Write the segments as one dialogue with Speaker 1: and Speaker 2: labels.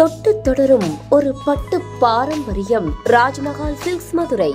Speaker 1: தொட்டு தொடரும் ஒரு பட்டு பாரம்பரியம் ராஜ்மஹால் சில்க்ஸ் மதுரை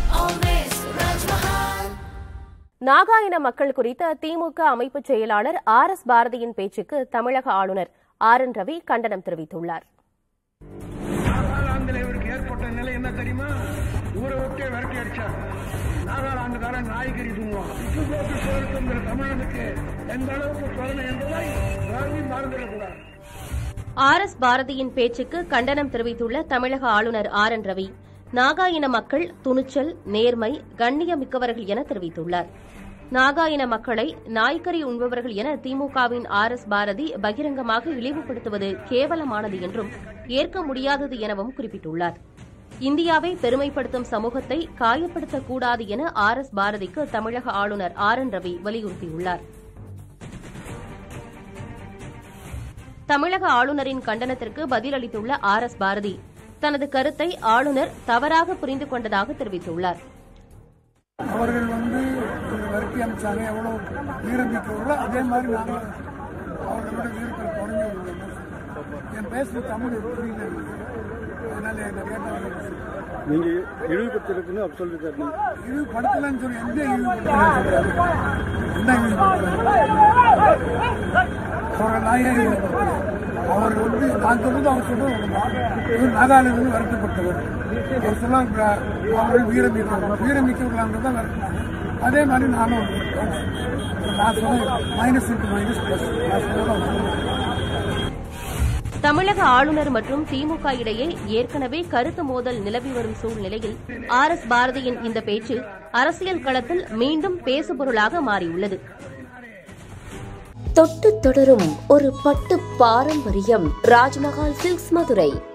Speaker 2: நாகாயின மக்கள் குறித்த திமுக அமைப்பு செயலாளர் ஆர் எஸ் பாரதியின் பேச்சுக்கு தமிழக ஆளுநர் ஆர் என் ரவி கண்டனம் தெரிவித்துள்ளார்
Speaker 3: நாகாலாந்தில் இவருக்கு ஏற்பட்ட நிலை என்ன தெரியுமா ஊரை விட்டே விரட்டி அடிச்சார் நாகாலாந்துக்காரன் நாய்கறி தூங்குவான் சுற்றுப்போக்கு சோறுக்குங்கிற தமிழனுக்கு எந்த அளவுக்கு சோதனை என்பதை யாரும் மறந்துடக்கூடாது
Speaker 2: ஆர் எஸ் பாரதியின் பேச்சுக்கு கண்டனம் தெரிவித்துள்ள தமிழக ஆளுநர் ஆர் என் ரவி நாகா இன மக்கள் துணிச்சல் நேர்மை கண்ணியமிக்கவர்கள் என தெரிவித்துள்ளார் நாகா இன மக்களை நாய்க்கறி உண்பவர்கள் என திமுகவின் ஆர் எஸ் பாரதி பகிரங்கமாக இழிவுபடுத்துவது கேவலமானது என்றும் ஏற்க முடியாதது எனவும் குறிப்பிட்டுள்ளார் இந்தியாவை பெருமைப்படுத்தும் சமூகத்தை காயப்படுத்தக்கூடாது என ஆர் எஸ் பாரதிக்கு தமிழக ஆளுநர் ஆர் என் ரவி வலியுறுத்தியுள்ளார் தமிழக ஆளுநரின் கண்டனத்திற்கு பதிலளித்துள்ள ஆர் எஸ் பாரதி தனது கருத்தை ஆளுநர் தவறாக புரிந்து கொண்டதாக தெரிவித்துள்ளார்
Speaker 3: அவர்கள் வந்து விரட்டி அமைச்சாங்க எவ்வளோ வீரமிக்கவர்களோ அதே மாதிரி நாங்கள் அவர்களோட வீரத்தில் குறைஞ்சவர்கள் என் பேசுகிற தமிழ் புரியல எனக்கு. அதனால என்னை கேட்டவர்கள்
Speaker 4: நீங்க இழிவுபடுத்திருக்குன்னு அப்படி சொல்லிருக்காரு
Speaker 3: இது படுத்தலன்னு சொல்லி எந்த இழிவுபடுத்தல என்ன இழிவுபடுத்தல அவர்கள் நாயே இழிவுபடுத்தல அவர் வந்து நான் சொல்றது அவர் சொல்றது ஒண்ணுதான். இவர் நாகாலாந்து வருத்தப்பட்டவர் அவர் சொன்னாங்க அவர்கள் வீரமிக்கவர்கள் வீரமிக்கவர்களாக தான் வருத்தினாங்க அதே மாதிரி நானும் நான் சொன்னேன் மைனஸ் இன்ட்டு மைனஸ் பிளஸ் நான் சொன்னதான் அவர் சொன்னார்.
Speaker 2: தமிழக ஆளுநர் மற்றும் திமுக இடையே ஏற்கனவே கருத்து மோதல் நிலவி வரும் சூழ்நிலையில் ஆர் எஸ் பாரதியின் இந்த பேச்சு அரசியல் களத்தில் மீண்டும் பேசுபொருளாக மாறியுள்ளது
Speaker 1: தொட்டு தொடரும் ஒரு பட்டு பாரம்பரியம் ராஜ்மஹால் சில்க்ஸ் மதுரை